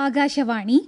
ആകാശവാണി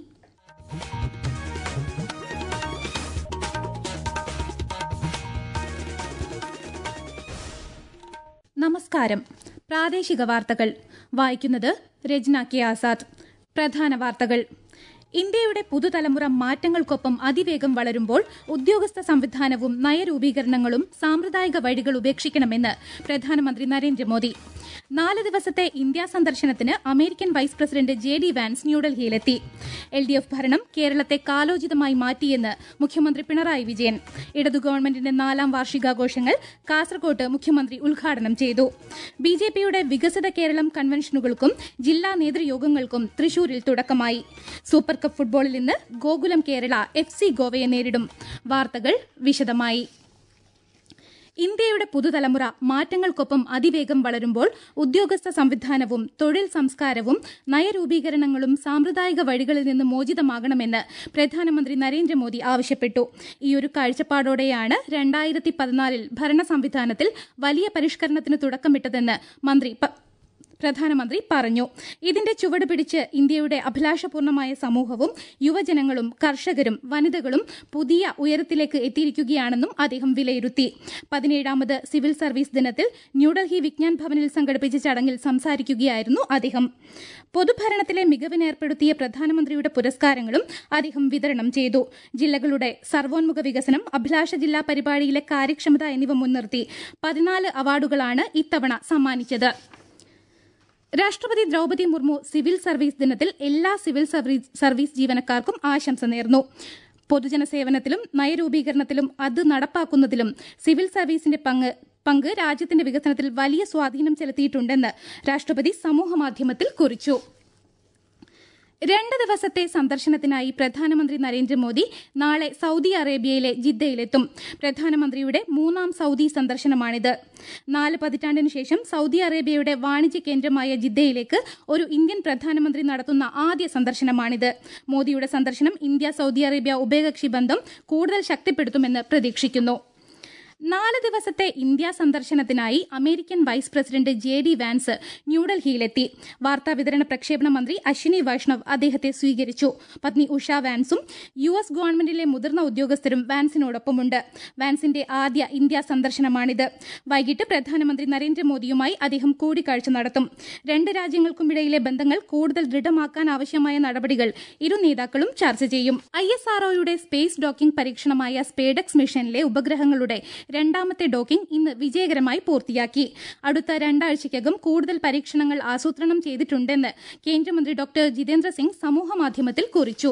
നമസ്കാരം പ്രാദേശിക വാർത്തകൾ വായിക്കുന്നത് രജ്ന കെ ആസാദ് പ്രധാന വാർത്തകൾ ഇന്ത്യയുടെ പുതുതലമുറ മാറ്റങ്ങൾക്കൊപ്പം അതിവേഗം വളരുമ്പോൾ ഉദ്യോഗസ്ഥ സംവിധാനവും നയരൂപീകരണങ്ങളും സാമ്പ്രദായിക വഴികൾ ഉപേക്ഷിക്കണമെന്ന് പ്രധാനമന്ത്രി നരേന്ദ്രമോദി നാല് ദിവസത്തെ ഇന്ത്യ സന്ദർശനത്തിന് American vice president J D Vance ന്യൂഡൽഹിയിലെത്തി എൽ ഡി എഫ് ഭരണം കേരളത്തെ കാലോചിതമായി മാറ്റിയെന്ന് മുഖ്യമന്ത്രി പിണറായി വിജയൻ ഇടതു ഗവൺമെന്റിന്റെ നാലാം വാർഷികാഘോഷങ്ങൾ കാസർകോട്ട് മുഖ്യമന്ത്രി ഉദ്ഘാടനം ചെയ്തു ബി ജെ പിയുടെ വികസിത കേരളം കൺവെൻഷനുകൾക്കും ജില്ലാ നേതൃയോഗങ്ങൾക്കും തൃശൂരിൽ തുടക്കമായി സൂപ്പർ കപ്പ് ഫുട്ബോളിൽ ഇന്ന് ഗോകുലം കേരള എഫ് സി ഗോവയെ നേരിടും വാർത്തകൾ വിശദമായി ഇന്ത്യയുടെ പുതുതലമുറ മാറ്റങ്ങൾക്കൊപ്പം അതിവേഗം വളരുമ്പോൾ ഉദ്യോഗസ്ഥ സംവിധാനവും തൊഴിൽ സംസ്കാരവും നയരൂപീകരണങ്ങളും സാമ്പ്രദായിക വഴികളിൽ നിന്ന് മോചിതമാകണമെന്ന് പ്രധാനമന്ത്രി നരേന്ദ്രമോദി ആവശ്യപ്പെട്ടു ഈയൊരു കാഴ്ചപ്പാടോടെയാണ് രണ്ടായിരത്തി പതിനാലിൽ ഭരണ സംവിധാനത്തിൽ വലിയ പരിഷ്കരണത്തിന് തുടക്കമിട്ടതെന്ന് മന്ത്രി പ്രധാനമന്ത്രി പറഞ്ഞു ഇതിന്റെ ചുവട് പിടിച്ച് ഇന്ത്യയുടെ അഭിലാഷപൂർണമായ സമൂഹവും യുവജനങ്ങളും കർഷകരും വനിതകളും പുതിയ ഉയരത്തിലേക്ക് എത്തിയിരിക്കുകയാണെന്നും അദ്ദേഹം വിലയിരുത്തി പതിനേഴാമത് സിവിൽ സർവീസ് ദിനത്തിൽ ന്യൂഡൽഹി വിജ്ഞാൻ ഭവനിൽ സംഘടിപ്പിച്ച ചടങ്ങിൽ സംസാരിക്കുകയായിരുന്നു അദ്ദേഹം പൊതുഭരണത്തിലെ മികവിനേർപ്പെടുത്തിയ പ്രധാനമന്ത്രിയുടെ പുരസ്കാരങ്ങളും അദ്ദേഹം വിതരണം ചെയ്തു ജില്ലകളുടെ സർവോന്മുഖ വികസനം അഭിലാഷ ജില്ലാ പരിപാടിയിലെ കാര്യക്ഷമത എന്നിവ മുൻനിർത്തി പതിനാല് അവാർഡുകളാണ് ഇത്തവണ സമ്മാനിച്ചത് രാഷ്ട്രപതി ദ്രൌപതി മുർമു സിവിൽ സർവീസ് ദിനത്തിൽ എല്ലാ സിവിൽ സർവീസ് ജീവനക്കാർക്കും ആശംസ നേർന്നു പൊതുജന സേവനത്തിലും നയരൂപീകരണത്തിലും അത് നടപ്പാക്കുന്നതിലും സിവിൽ സർവീസിന്റെ പങ്ക് പങ്ക് രാജ്യത്തിന്റെ വികസനത്തിൽ വലിയ സ്വാധീനം ചെലുത്തിയിട്ടുണ്ടെന്ന് രാഷ്ട്രപതി സമൂഹമാധ്യമത്തിൽ കുറിച്ചു രണ്ട് ദിവസത്തെ സന്ദർശനത്തിനായി പ്രധാനമന്ത്രി നരേന്ദ്രമോദി നാളെ സൌദി അറേബ്യയിലെ ജിദ്ദയിലെത്തും പ്രധാനമന്ത്രിയുടെ മൂന്നാം സൌദി സന്ദർശനമാണിത് നാല് പതിറ്റാണ്ടിനു ശേഷം സൌദി അറേബ്യയുടെ വാണിജ്യ കേന്ദ്രമായ ജിദ്ദയിലേക്ക് ഒരു ഇന്ത്യൻ പ്രധാനമന്ത്രി നടത്തുന്ന ആദ്യ സന്ദർശനമാണിത് മോദിയുടെ സന്ദർശനം ഇന്ത്യ സൌദി അറേബ്യ ഉഭയകക്ഷി ബന്ധം കൂടുതൽ ശക്തിപ്പെടുത്തുമെന്ന് പ്രതീക്ഷിക്കുന്നു നാല് ദിവസത്തെ ഇന്ത്യ സന്ദർശനത്തിനായി American vice president J D Vance ന്യൂഡൽഹിയിലെത്തി വാർത്താവിതരണ പ്രക്ഷേപണ മന്ത്രി അശ്വിനി വൈഷ്ണവ് അദ്ദേഹത്തെ സ്വീകരിച്ചു പത്നി ഉഷ വാൻസും യു എസ് ഗവൺമെന്റിലെ മുതിർന്ന ഉദ്യോഗസ്ഥരും വാൻസിനോടൊപ്പമുണ്ട് വാൻസിന്റെ ആദ്യ ഇന്ത്യ സന്ദർശനമാണിത് വൈകിട്ട് പ്രധാനമന്ത്രി നരേന്ദ്രമോദിയുമായി അദ്ദേഹം കൂടിക്കാഴ്ച നടത്തും രണ്ട് രാജ്യങ്ങൾക്കുമിടയിലെ ബന്ധങ്ങൾ കൂടുതൽ ദൃഢമാക്കാൻ ആവശ്യമായ നടപടികൾ ഇരു നേതാക്കളും ചർച്ച ചെയ്യും ഐ എസ് ആർഒയുടെ സ്പേസ് ഡോക്കിംഗ് പരീക്ഷണമായ സ്പേഡക്സ് മിഷനിലെ ഉപഗ്രഹങ്ങളുടെ രണ്ടാമത്തെ ഡോക്കിംഗ് ഇന്ന് വിജയകരമായി പൂർത്തിയാക്കി അടുത്ത രണ്ടാഴ്ചയ്ക്കകം കൂടുതൽ പരീക്ഷണങ്ങൾ ആസൂത്രണം ചെയ്തിട്ടുണ്ടെന്ന് കേന്ദ്രമന്ത്രി ഡോക്ടർ ജിതേന്ദ്ര സിംഗ് സമൂഹമാധ്യമത്തിൽ കുറിച്ചു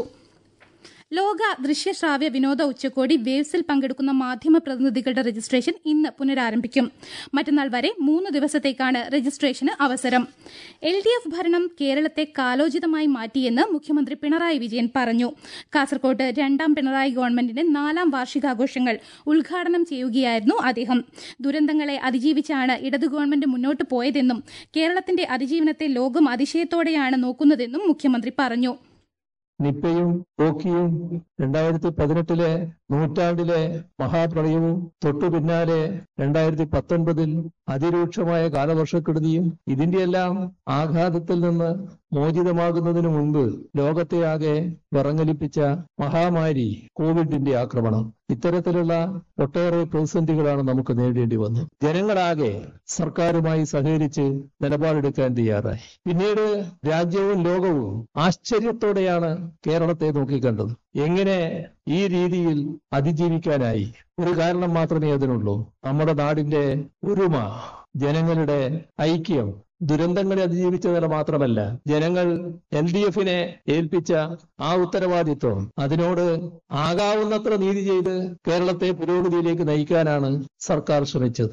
ലോക ദൃശ്യശ്രാവ്യ വിനോദ ഉച്ചകോടി വേവ്സിൽ പങ്കെടുക്കുന്ന മാധ്യമ പ്രതിനിധികളുടെ രജിസ്ട്രേഷൻ ഇന്ന് പുനരാരംഭിക്കും മറ്റന്നാൾ വരെ മൂന്ന് ദിവസത്തേക്കാണ് രജിസ്ട്രേഷന് അവസരം എൽ ഡി എഫ് ഭരണം കേരളത്തെ കാലോചിതമായി മാറ്റിയെന്ന് മുഖ്യമന്ത്രി പിണറായി വിജയൻ പറഞ്ഞു കാസർകോട്ട് രണ്ടാം പിണറായി ഗവൺമെന്റിന്റെ നാലാം വാർഷികാഘോഷങ്ങൾ ഉദ്ഘാടനം ചെയ്യുകയായിരുന്നു അദ്ദേഹം ദുരന്തങ്ങളെ അതിജീവിച്ചാണ് ഇടതു ഗവൺമെന്റ് മുന്നോട്ട് പോയതെന്നും കേരളത്തിന്റെ അതിജീവനത്തെ ലോകം അതിശയത്തോടെയാണ് നോക്കുന്നതെന്നും മുഖ്യമന്ത്രി പറഞ്ഞു നിപ്പയും ഓക്കിയും രണ്ടായിരത്തി പതിനെട്ടിലെ നൂറ്റാണ്ടിലെ മഹാപ്രളയവും തൊട്ടു പിന്നാലെ രണ്ടായിരത്തി പത്തൊൻപതിൽ അതിരൂക്ഷമായ കാലവർഷക്കെടുതിയും ഇതിന്റെയെല്ലാം ആഘാതത്തിൽ നിന്ന് മോചിതമാകുന്നതിനു മുൻപ് ലോകത്തെയാകെ വിറങ്ങലിപ്പിച്ച മഹാമാരി കോവിഡിന്റെ ആക്രമണം ഇത്തരത്തിലുള്ള ഒട്ടേറെ പ്രതിസന്ധികളാണ് നമുക്ക് നേരിടേണ്ടി വന്നത് ജനങ്ങളാകെ സർക്കാരുമായി സഹകരിച്ച് നിലപാടെടുക്കാൻ തയ്യാറായി പിന്നീട് രാജ്യവും ലോകവും ആശ്ചര്യത്തോടെയാണ് കേരളത്തെ നോക്കിക്കണ്ടത് എങ്ങനെ ഈ രീതിയിൽ അതിജീവിക്കാനായി ഒരു കാരണം മാത്രമേ അതിനുള്ളൂ നമ്മുടെ നാടിന്റെ ഒരുമ ജനങ്ങളുടെ ഐക്യം ദുരന്തങ്ങളെ അതിജീവിച്ചതിന് മാത്രമല്ല ജനങ്ങൾ എൽ ഡി എഫിനെ ഏൽപ്പിച്ച ആ ഉത്തരവാദിത്വം അതിനോട് ആകാവുന്നത്ര നീതി ചെയ്ത് കേരളത്തെ പുരോഗതിയിലേക്ക് നയിക്കാനാണ് സർക്കാർ ശ്രമിച്ചത്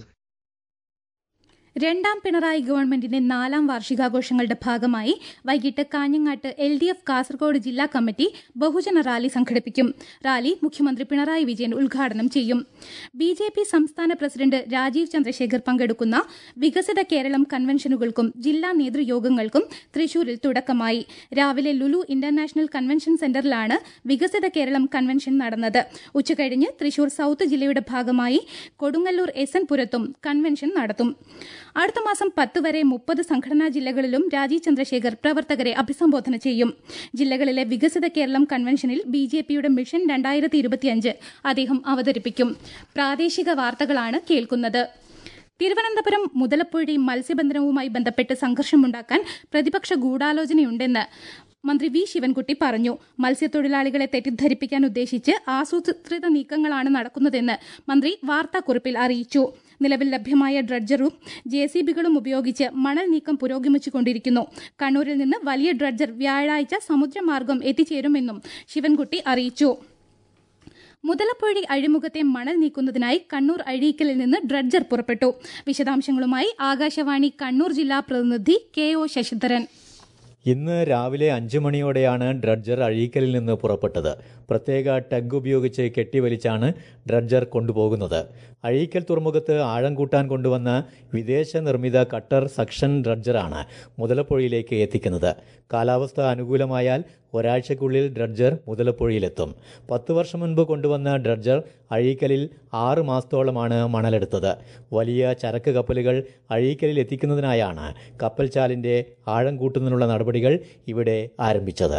രണ്ടാം പിണറായി ഗവൺമെന്റിന്റെ നാലാം വാർഷികാഘോഷങ്ങളുടെ ഭാഗമായി വൈകിട്ട് കാഞ്ഞങ്ങാട്ട് എൽ ഡി എഫ് കാസർഗോഡ് ജില്ലാ കമ്മിറ്റി ബഹുജന റാലി സംഘടിപ്പിക്കും റാലി മുഖ്യമന്ത്രി പിണറായി വിജയൻ ഉദ്ഘാടനം ചെയ്യും ബി ജെ പി സംസ്ഥാന പ്രസിഡന്റ് രാജീവ് ചന്ദ്രശേഖർ പങ്കെടുക്കുന്ന വികസിത കേരളം കൺവെൻഷനുകൾക്കും ജില്ലാ നേതൃയോഗങ്ങൾക്കും തൃശൂരിൽ തുടക്കമായി രാവിലെ ലുലു ഇന്റർനാഷണൽ കൺവെൻഷൻ സെന്ററിലാണ് വികസിത കേരളം കൺവെൻഷൻ നടന്നത് ഉച്ചകഴിഞ്ഞ് തൃശൂർ സൌത്ത് ജില്ലയുടെ ഭാഗമായി കൊടുങ്ങല്ലൂർ എസ് എൻ പുരത്തും കൺവെൻഷൻ നടത്തും അടുത്ത മാസം പത്ത് വരെ മുപ്പത് സംഘടനാ ജില്ലകളിലും രാജീവ് ചന്ദ്രശേഖർ പ്രവർത്തകരെ അഭിസംബോധന ചെയ്യും ജില്ലകളിലെ വികസിത കേരളം കൺവെൻഷനിൽ ബി ജെ പിയുടെ മിഷൻ രണ്ടായിരത്തി ഇരുപത്തിയഞ്ച് അദ്ദേഹം അവതരിപ്പിക്കും പ്രാദേശിക വാർത്തകളാണ് കേൾക്കുന്നത് തിരുവനന്തപുരം മുതലപ്പുഴി മത്സ്യബന്ധനവുമായി ബന്ധപ്പെട്ട് സംഘർഷമുണ്ടാക്കാൻ പ്രതിപക്ഷ ഗൂഢാലോചനയുണ്ടെന്ന് മന്ത്രി വി ശിവൻകുട്ടി പറഞ്ഞു മത്സ്യത്തൊഴിലാളികളെ തെറ്റിദ്ധരിപ്പിക്കാൻ ഉദ്ദേശിച്ച് ആസൂത്രിത നീക്കങ്ങളാണ് നടക്കുന്നതെന്ന് മന്ത്രി വാർത്താക്കുറിപ്പിൽ അറിയിച്ചു നിലവിൽ ലഭ്യമായ ഡ്രഡ്ജറും ജെ സി ബികളും ഉപയോഗിച്ച് മണൽ നീക്കം പുരോഗമിച്ചുകൊണ്ടിരിക്കുന്നു കണ്ണൂരിൽ നിന്ന് വലിയ ഡ്രഡ്ജർ വ്യാഴാഴ്ച സമുദ്രമാർഗം എത്തിച്ചേരുമെന്നും ശിവൻകുട്ടി അറിയിച്ചു മുതലപ്പൊഴി അഴിമുഖത്തെ മണൽ നീക്കുന്നതിനായി കണ്ണൂർ അഴീക്കലിൽ നിന്ന് ഡ്രഡ്ജർ പുറപ്പെട്ടു വിശദാംശങ്ങളുമായി ആകാശവാണി കണ്ണൂർ ജില്ലാ പ്രതിനിധി കെ ഒ ശശിധരൻ ഇന്ന് രാവിലെ അഞ്ചു മണിയോടെയാണ് ഡ്രഡ്ജർ അഴീക്കലിൽ നിന്ന് പുറപ്പെട്ടത് പ്രത്യേക ടഗ് ഉപയോഗിച്ച് കെട്ടിവലിച്ചാണ് ഡ്രഡ്ജർ കൊണ്ടുപോകുന്നത് അഴീക്കൽ തുറമുഖത്ത് ആഴം കൂട്ടാൻ കൊണ്ടുവന്ന വിദേശ നിർമ്മിത കട്ടർ സക്ഷൻ ഡ്രഡ്ജറാണ് മുതലപ്പുഴയിലേക്ക് എത്തിക്കുന്നത് കാലാവസ്ഥ അനുകൂലമായാൽ ഒരാഴ്ചക്കുള്ളിൽ ഡ്രഡ്ജർ മുതലപ്പുഴയിലെത്തും പത്ത് വർഷം മുൻപ് കൊണ്ടുവന്ന ഡ്രഡ്ജർ അഴീക്കലിൽ ആറ് മാസത്തോളമാണ് മണലെടുത്തത് വലിയ ചരക്ക് കപ്പലുകൾ അഴീക്കലിൽ എത്തിക്കുന്നതിനായാണ് കപ്പൽചാലിന്റെ ആഴം കൂട്ടുന്നതിനുള്ള നടപടികൾ ഇവിടെ ആരംഭിച്ചത്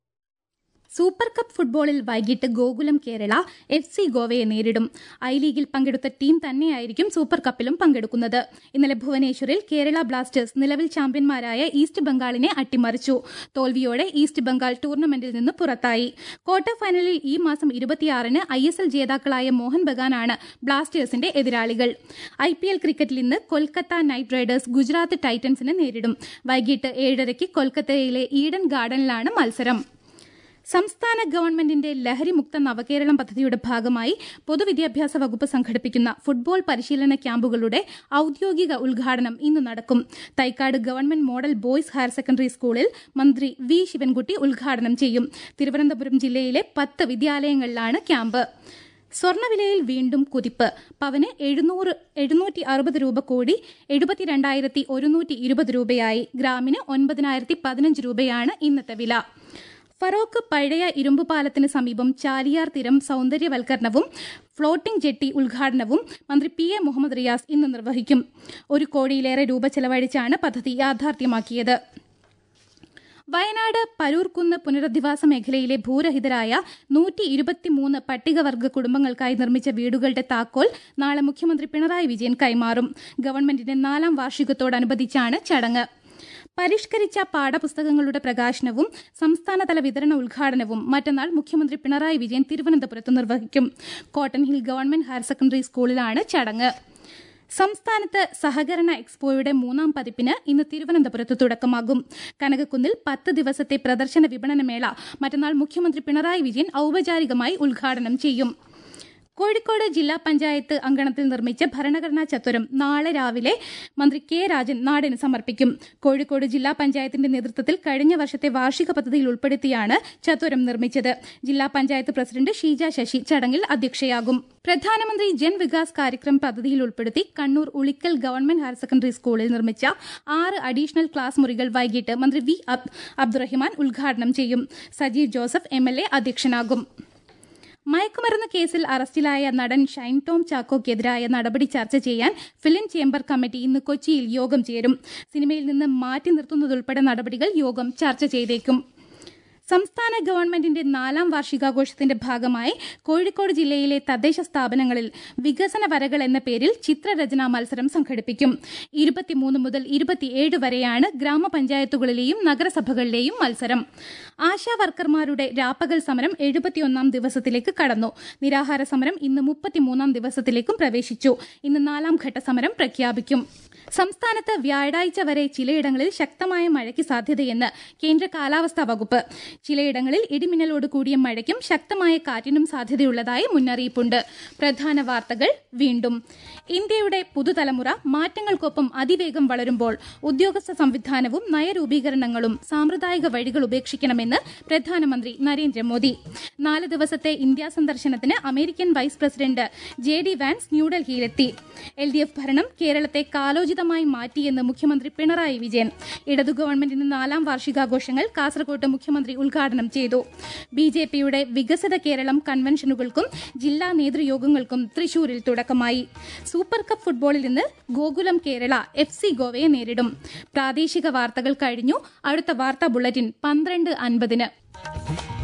സൂപ്പർ കപ്പ് ഫുട്ബോളിൽ വൈകിട്ട് ഗോകുലം കേരള എഫ് സി ഗോവയെ നേരിടും ഐ ലീഗിൽ പങ്കെടുത്ത ടീം തന്നെയായിരിക്കും സൂപ്പർ കപ്പിലും പങ്കെടുക്കുന്നത് ഇന്നലെ ഭുവനേശ്വറിൽ കേരള ബ്ലാസ്റ്റേഴ്സ് നിലവിൽ ചാമ്പ്യന്മാരായ ഈസ്റ്റ് ബംഗാളിനെ അട്ടിമറിച്ചു തോൽവിയോടെ ഈസ്റ്റ് ബംഗാൾ ടൂർണമെന്റിൽ നിന്ന് പുറത്തായി ക്വാർട്ടർ ഫൈനലിൽ ഈ മാസം ഇരുപത്തിയാറിന് ഐ എസ് എൽ ജേതാക്കളായ മോഹൻ ബഗാനാണ് ബ്ലാസ്റ്റേഴ്സിന്റെ എതിരാളികൾ ഐ പി എൽ ക്രിക്കറ്റിൽ ഇന്ന് കൊൽക്കത്ത നൈറ്റ് റൈഡേഴ്സ് ഗുജറാത്ത് ടൈറ്റൻസിനെ നേരിടും വൈകിട്ട് ഏഴരയ്ക്ക് കൊൽക്കത്തയിലെ ഈഡൻ ഗാർഡനിലാണ് മത്സരം സംസ്ഥാന ഗവൺമെന്റിന്റെ ലഹരിമുക്ത നവകേരളം പദ്ധതിയുടെ ഭാഗമായി പൊതുവിദ്യാഭ്യാസ വകുപ്പ് സംഘടിപ്പിക്കുന്ന ഫുട്ബോൾ പരിശീലന ക്യാമ്പുകളുടെ ഔദ്യോഗിക ഉദ്ഘാടനം ഇന്ന് നടക്കും Thycaud government model boys higher secondary സ്കൂളിൽ മന്ത്രി വി ശിവൻകുട്ടി ഉദ്ഘാടനം ചെയ്യും തിരുവനന്തപുരം ജില്ലയിലെ പത്ത് വിദ്യാലയങ്ങളിലാണ് ക്യാമ്പ് സ്വർണ്ണവിലയിൽ വീണ്ടും കുതിപ്പ് പവന് എഴുന്നൂറ് എഴുന്നൂറ്റി അറുപത് രൂപ കൂടി എഴുപത്തിരണ്ടായിരത്തി ഒരുന്നൂറ്റി ഇരുപത് രൂപയായി ഗ്രാമിന് ഒൻപതിനായിരത്തി പതിനഞ്ച് രൂപയാണ് ഇന്നത്തെ വില ഫറോക്ക് പഴയ ഇരുമ്പ് പാലത്തിന് സമീപം ചാലിയാർ തീരം സൗന്ദര്യവൽക്കരണവും ഫ്ലോട്ടിംഗ് ജെട്ടി ഉദ്ഘാടനവും മന്ത്രി പി എ മുഹമ്മദ് റിയാസ് ഇന്ന് നിർവഹിക്കും ഒരു കോടിയിലേറെ രൂപ ചെലവഴിച്ചാണ് പദ്ധതി യാഥാർത്ഥ്യമാക്കിയത് വയനാട് പരൂർക്കുന്ന് പുനരധിവാസ മേഖലയിലെ ഭൂരഹിതരായ നൂറ്റി ഇരുപത്തിമൂന്ന് പട്ടികവർഗ കുടുംബങ്ങൾക്കായി നിർമ്മിച്ച വീടുകളുടെ താക്കോൽ നാളെ മുഖ്യമന്ത്രി പിണറായി വിജയൻ കൈമാറും ഗവൺമെന്റിന്റെ നാലാം വാർഷികത്തോടനുബന്ധിച്ചാണ് ചടങ്ങ് പരിഷ്കരിച്ച പാഠപുസ്തകങ്ങളുടെ പ്രകാശനവും സംസ്ഥാനതല വിതരണ ഉദ്ഘാടനവും മറ്റന്നാൾ മുഖ്യമന്ത്രി പിണറായി വിജയൻ തിരുവനന്തപുരത്ത് നിർവഹിക്കും Cotton Hill government higher secondary സ്കൂളിലാണ് ചടങ്ങ് സംസ്ഥാനത്ത് സഹകരണ എക്സ്പോയുടെ മൂന്നാം പതിപ്പിന് ഇന്ന് തിരുവനന്തപുരത്ത് തുടക്കമാകും കനകക്കുന്നിൽ പത്ത് ദിവസത്തെ പ്രദർശന വിപണന മേള മറ്റന്നാൾ മുഖ്യമന്ത്രി പിണറായി വിജയൻ ഔപചാരികമായി ഉദ്ഘാടനം ചെയ്യും കോഴിക്കോട് ജില്ലാ പഞ്ചായത്ത് അങ്കണത്തിൽ നിർമ്മിച്ച ഭരണഘടനാ ചത്വരം നാളെ രാവിലെ മന്ത്രി കെ രാജൻ നാടിന് സമർപ്പിക്കും കോഴിക്കോട് ജില്ലാ പഞ്ചായത്തിന്റെ നേതൃത്വത്തിൽ കഴിഞ്ഞ വർഷത്തെ വാർഷിക പദ്ധതിയിൽ ഉൾപ്പെടുത്തിയാണ് ചത്വരം നിർമ്മിച്ചത് ജില്ലാ പഞ്ചായത്ത് പ്രസിഡന്റ് ഷീജ ശശി ചടങ്ങിൽ അധ്യക്ഷയാകും പ്രധാനമന്ത്രി ജൻ വികാസ് കാര്യക്രം പദ്ധതിയിൽ ഉൾപ്പെടുത്തി Kannur Ulikkal government higher secondary സ്കൂളിൽ നിർമ്മിച്ച ആറ് അഡീഷണൽ ക്ലാസ് മുറികൾ വൈകിട്ട് മന്ത്രി വി അബ്ദുറഹിമാൻ ഉദ്ഘാടനം ചെയ്യും സജീവ് ജോസഫ് എം അധ്യക്ഷനാകും മയക്കുമരുന്ന് കേസിൽ അറസ്റ്റിലായ നടൻ ഷൈൻ ടോം ചാക്കോക്കെതിരായ നടപടി ചർച്ച ചെയ്യാൻ ഫിലിം ചേംബർ കമ്മിറ്റി ഇന്ന് കൊച്ചിയിൽ യോഗം ചേരും സിനിമയിൽ നിന്ന് മാറ്റി നിർത്തുന്നതുൾപ്പെടെ നടപടികൾ യോഗം ചർച്ച ചെയ്തേക്കും സംസ്ഥാന ഗവൺമെന്റിന്റെ നാലാം വാർഷികാഘോഷത്തിന്റെ ഭാഗമായി കോഴിക്കോട് ജില്ലയിലെ തദ്ദേശ സ്ഥാപനങ്ങളിൽ വികസന വരകൾ എന്ന പേരിൽ ചിത്രരചനാ മത്സരം സംഘടിപ്പിക്കും ഇരുപത്തിമൂന്ന് മുതൽ ഇരുപത്തിയേഴ് വരെയാണ് ഗ്രാമപഞ്ചായത്തുകളിലെയും നഗരസഭകളിലെയും മത്സരം ആശാ വർക്കർമാരുടെ രാപ്പകൽ സമരം എഴുപത്തിയൊന്നാം ദിവസത്തിലേക്ക് കടന്നു നിരാഹാര സമരം ഇന്ന് മുപ്പത്തിമൂന്നാം ദിവസത്തിലേക്കും പ്രവേശിച്ചു ഇന്ന് നാലാം ഘട്ട സമരം പ്രഖ്യാപിക്കും സംസ്ഥാനത്ത് വ്യാഴാഴ്ച വരെ ചിലയിടങ്ങളിൽ ശക്തമായ മഴയ്ക്ക് സാധ്യതയെന്ന് കേന്ദ്ര കാലാവസ്ഥാ വകുപ്പ് ചിലയിടങ്ങളിൽ ഇടിമിന്നലോട് കൂടിയ മഴയ്ക്കും ശക്തമായ കാറ്റിനും സാധ്യതയുള്ളതായി മുന്നറിയിപ്പുണ്ട് പ്രധാന വാർത്തകൾ വീണ്ടും ഇന്ത്യയുടെ പുതുതലമുറ മാറ്റങ്ങൾക്കൊപ്പം അതിവേഗം വളരുമ്പോൾ ഉദ്യോഗസ്ഥ സംവിധാനവും നയരൂപീകരണങ്ങളും സാമ്പ്രദായിക വഴികൾ ഉപേക്ഷിക്കണമെന്ന് പ്രധാനമന്ത്രി നരേന്ദ്രമോദി നാല് ദിവസത്തെ ഇന്ത്യ സന്ദർശനത്തിന് American vice president J D Vance ന്യൂഡൽഹിയിലെത്തി എൽ ഡി എഫ് ഭരണം കേരളത്തെ കാലോചിത ഊർജിതമായി മാറ്റിയെന്ന് മുഖ്യമന്ത്രി പിണറായി വിജയൻ ഇടതു ഗവൺമെന്റിന്റെ നാലാം വാർഷികാഘോഷങ്ങൾ കാസർകോട്ട് മുഖ്യമന്ത്രി ഉദ്ഘാടനം ചെയ്തു ബി ജെ പിയുടെ വികസിത കേരളം കൺവെൻഷനുകൾക്കും ജില്ലാ നേതൃയോഗങ്ങൾക്കും തൃശൂരിൽ തുടക്കമായി സൂപ്പർ കപ്പ് ഫുട്ബോളിൽ ഇന്ന് ഗോകുലം കേരള എഫ് സി ഗോവയെ നേരിടും പ്രാദേശിക വാർത്തകൾ കഴിഞ്ഞു അടുത്ത വാർത്താ ബുള്ളറ്റിൻ പന്ത്രണ്ട് അൻപതിന്